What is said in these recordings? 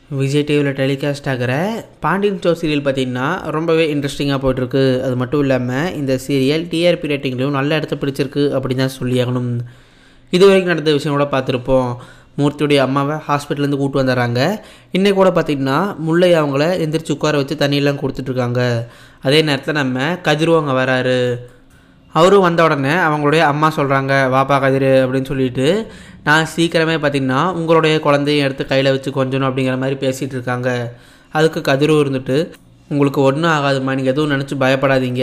விஜய் டிவியில் டெலிகாஸ்ட் ஆகிற Pandian show serial பார்த்திங்கன்னா ரொம்பவே இன்ட்ரெஸ்டிங்காக போயிட்டுருக்கு அது மட்டும் இல்லாமல் இந்த சீரியல் டிஆர்பி ரேட்டிங்லேயும் நல்ல இடத்த பிடிச்சிருக்கு அப்படின்னு தான் சொல்லி ஆகணும் இது வரைக்கும் நடந்த விஷயம் கூட பார்த்துருப்போம் மூர்த்தியுடைய அம்மாவை ஹாஸ்பிட்டல்லேருந்து கூப்பிட்டு வந்துடுறாங்க இன்னைக்கு கூட பார்த்திங்கன்னா முல்லை அவங்கள எந்திரிச்சு உட்கார வச்சு தண்ணியெல்லாம் கொடுத்துட்ருக்காங்க அதே நேரத்தில் நம்ம கதிர்வங்க வராரு அவரும் வந்த உடனே அவங்களுடைய அம்மா சொல்கிறாங்க வாப்பா கதிர் அப்படின்னு சொல்லிட்டு நான் சீக்கிரமே பார்த்திங்கன்னா உங்களுடைய குழந்தையும் எடுத்து கையில் வச்சு கொஞ்சணும் அப்படிங்கிற மாதிரி பேசிகிட்டு இருக்காங்க அதுக்கு கதிரும் இருந்துட்டு உங்களுக்கு ஒன்றும் ஆகாதும்மா நீங்கள் எதுவும் நினச்சி பயப்படாதீங்க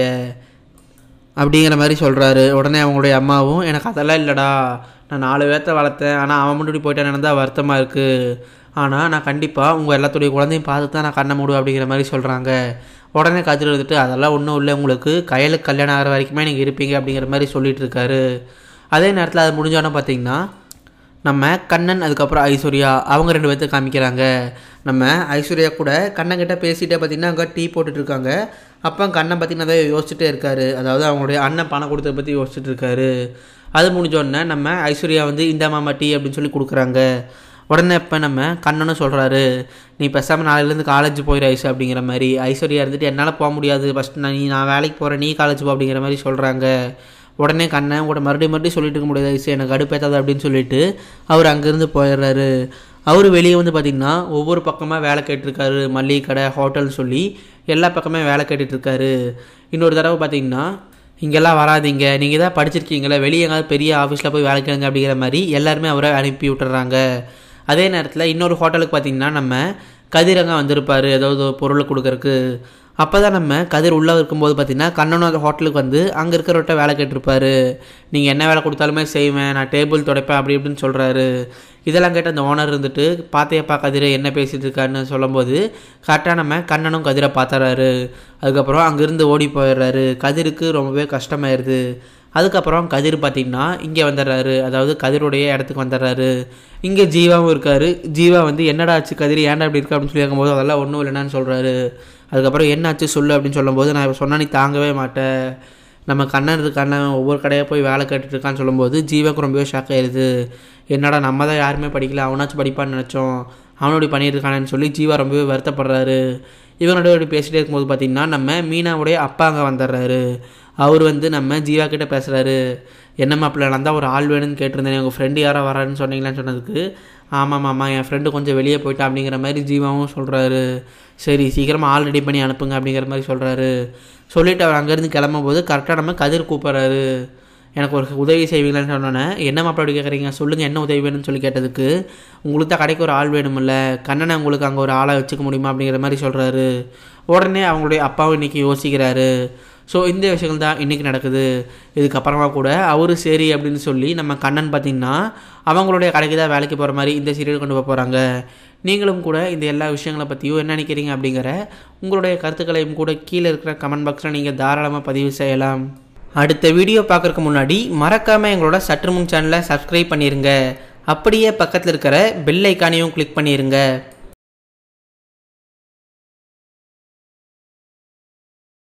அப்படிங்கிற மாதிரி சொல்கிறாரு உடனே அவங்களுடைய அம்மாவும் எனக்கு அதெல்லாம் இல்லைடா நான் நாலு பேர்த்த வளர்த்தேன் ஆனால் அவன் முன்னாடி போயிட்டு நடந்தால் வருத்தமாக இருக்குது ஆனால் நான் கண்டிப்பாக உங்கள் எல்லாத்துடைய குழந்தையும் பார்த்து தான் நான் கண்ணை மூடுவேன் அப்படிங்கிற மாதிரி சொல்கிறாங்க உடனே கதிர் எடுத்துட்டு அதெல்லாம் ஒன்றும் இல்லை உங்களுக்கு கையலுக்கு கல்யாணம் ஆகிற வரைக்குமே நீங்கள் இருப்பீங்க அப்படிங்கிற மாதிரி சொல்லிட்டு இருக்காரு அதே நேரத்தில் அது முடிஞ்சோன்னே பார்த்தீங்கன்னா நம்ம கண்ணன் அதுக்கப்புறம் ஐஸ்வர்யா அவங்க ரெண்டு பேர்த்த காமிக்கிறாங்க நம்ம ஐஸ்வர்யா கூட கண்ணன் கிட்ட பேசிகிட்டே பார்த்தீங்கன்னா அங்கே டீ போட்டுட்டு இருக்காங்க அப்போ கண்ணன் பார்த்தீங்கன்னா அதை யோசிச்சுட்டே இருக்காரு அதாவது அவங்களுடைய அண்ணன் பணம் கொடுத்ததை பற்றி யோசிச்சுட்டு இருக்காரு அது முடிஞ்சோடனே நம்ம ஐஸ்வர்யா வந்து இந்த மாமா டீ அப்படின்னு சொல்லி கொடுக்குறாங்க உடனே இப்போ நம்ம கண்ணனும் சொல்கிறாரு நீ பேசாமல் நாளையிலேருந்து காலேஜ் போயிரு ஐசு அப்படிங்கிற மாதிரி ஐஸ்வர்யா இருந்துட்டு என்னால் போக முடியாது ஃபஸ்ட் நான் நீ நான் வேலைக்கு போகிறேன் நீ காலேஜ் போ அப்படிங்கிற மாதிரி சொல்கிறாங்க உடனே கண்ணன் கூட மறுபடியும் மறுபடியும் சொல்லிட்டு இருக்க முடியாது ஐசு எனக்கு அடுப்பேத்தாது அப்படின்னு சொல்லிட்டு அவர் அங்கேருந்து போயிடுறாரு அவர் வெளியே வந்து பார்த்திங்கன்னா ஒவ்வொரு பக்கமாக வேலை கேட்டிருக்காரு மளிகை கடை ஹோட்டல்னு சொல்லி எல்லா பக்கமே வேலை கேட்டுட்ருக்காரு இன்னொரு தடவை பார்த்திங்கன்னா இங்கெல்லாம் வராதீங்க நீங்கள் தான் படிச்சிருக்கீங்களே வெளியே எங்காவது பெரிய ஆஃபீஸில் போய் வேலை கேளுங்க அப்படிங்கிற மாதிரி எல்லாருமே அவரை அனுப்பி விட்டுறாங்க அதே நேரத்தில் இன்னொரு ஹோட்டலுக்கு பார்த்திங்கன்னா நம்ம கதிரங்க வந்திருப்பார் ஏதாவது ஒரு பொருளை கொடுக்கறக்கு அப்போ தான் நம்ம கதிர் உள்ளே இருக்கும்போது பார்த்திங்கன்னா கண்ணனும் அந்த ஹோட்டலுக்கு வந்து அங்கே இருக்கிறவர்கிட்ட வேலை கேட்டிருப்பாரு நீங்கள் என்ன வேலை கொடுத்தாலுமே செய்வேன் நான் டேபிள் துடைப்பேன் அப்படி இப்படின்னு சொல்கிறாரு இதெல்லாம் கேட்டு அந்த ஓனர் இருந்துட்டு பாத்தையப்பா கதிரை என்ன பேசிகிட்டு இருக்காருன்னு சொல்லும்போது கரெக்டாக நம்ம கண்ணனும் கதிரை பார்த்துறாரு அதுக்கப்புறம் அங்கேருந்து ஓடி போயிடுறாரு கதிருக்கு ரொம்பவே கஷ்டமாயிருது அதுக்கப்புறம் கதிர் பார்த்திங்கன்னா இங்கே வந்துடுறாரு அதாவது கதிருடைய இடத்துக்கு வந்துடுறாரு இங்கே ஜீவாவும் இருக்கார் ஜீவா வந்து என்னடா ஆச்சு கதிர் ஏன்டா இப்படி இருக்கா அப்படின்னு சொல்லி கேட்கும்போது அதெல்லாம் ஒன்றும் இல்லைன்னு சொல்கிறாரு அதுக்கப்புறம் என்னாச்சு சொல்லு அப்படின்னு சொல்லும்போது நான் சொன்னால் நீ தாங்கவே மாட்டேன் நம்ம கண்ணன் இருக்கு கண்ணன் ஒவ்வொரு கடையாக போய் வேலை கேட்டுட்டு இருக்கான்னு சொல்லும்போது ஜீவாக்கு ரொம்பவே ஷாக் ஆயிடுது என்னடா நம்ம தான் யாருமே படிக்கல அவனாச்சும் படிப்பான்னு நினச்சோம் அவனோட பண்ணியிருக்கானேன்னு சொல்லி ஜீவா ரொம்பவே வருத்தப்படுறாரு இவனோட இப்படி பேசிகிட்டே இருக்கும்போது பார்த்திங்கன்னா நம்ம மீனாவுடைய அப்பா அங்கே வந்துடுறாரு அவர் வந்து நம்ம ஜீவா கிட்ட பேசுகிறாரு என்ன மாப்பிள்ள நான் தான் ஒரு ஆள் வேணும்னு கேட்டிருந்தேன் உங்கள் ஃப்ரெண்டு யாரோ வரான்னு சொன்னீங்களான்னு சொன்னதுக்கு ஆமாம் ஆமாம் என் ஃப்ரெண்டு கொஞ்சம் வெளியே போயிட்டா அப்படிங்கிற மாதிரி ஜீவாவும் சொல்கிறாரு சரி சீக்கிரமாக ஆள் ரெடி பண்ணி அனுப்புங்க அப்படிங்கிற மாதிரி சொல்கிறாரு சொல்லிவிட்டு அவர் அங்கேருந்து கிளம்பும் போது கரெக்டாக நம்ம கதிர் கூப்பிட்றாரு எனக்கு ஒரு உதவி செய்வீங்களான்னு சொன்னோன்னே என்ன மாப்பிள்ள அப்படி கேட்குறீங்க சொல்லுங்கள் என்ன உதவி வேணும்னு சொல்லி கேட்டதுக்கு உங்களுக்கு தான் கடைக்கு ஒரு ஆள் வேணுமில்ல கண்ணனை உங்களுக்கு அங்கே ஒரு ஆளை வச்சுக்க முடியுமா அப்படிங்கிற மாதிரி சொல்கிறாரு உடனே அவங்களுடைய அப்பாவும் இன்றைக்கி யோசிக்கிறாரு ஸோ இந்த விஷயங்கள் தான் இன்றைக்கி நடக்குது இதுக்கப்புறமா கூட அவரு சரி அப்படின்னு சொல்லி நம்ம கண்ணன் பார்த்திங்கன்னா அவங்களுடைய கடைக்கு தான் வேலைக்கு போகிற மாதிரி இந்த சீரியல் கொண்டு போக போகிறாங்க நீங்களும் கூட இந்த எல்லா விஷயங்களை பற்றியும் என்ன நினைக்கிறீங்க அப்படிங்கிற உங்களுடைய கருத்துக்களையும் கூட கீழே இருக்கிற கமெண்ட் பாக்ஸில் நீங்கள் தாராளமாக பதிவு செய்யலாம் அடுத்த வீடியோ பார்க்குறதுக்கு முன்னாடி மறக்காமல் எங்களோட சற்றுமுன் சேனலை சப்ஸ்கிரைப் பண்ணிடுங்க அப்படியே பக்கத்தில் இருக்கிற பெல் ஐக்கானையும் கிளிக் பண்ணிடுங்க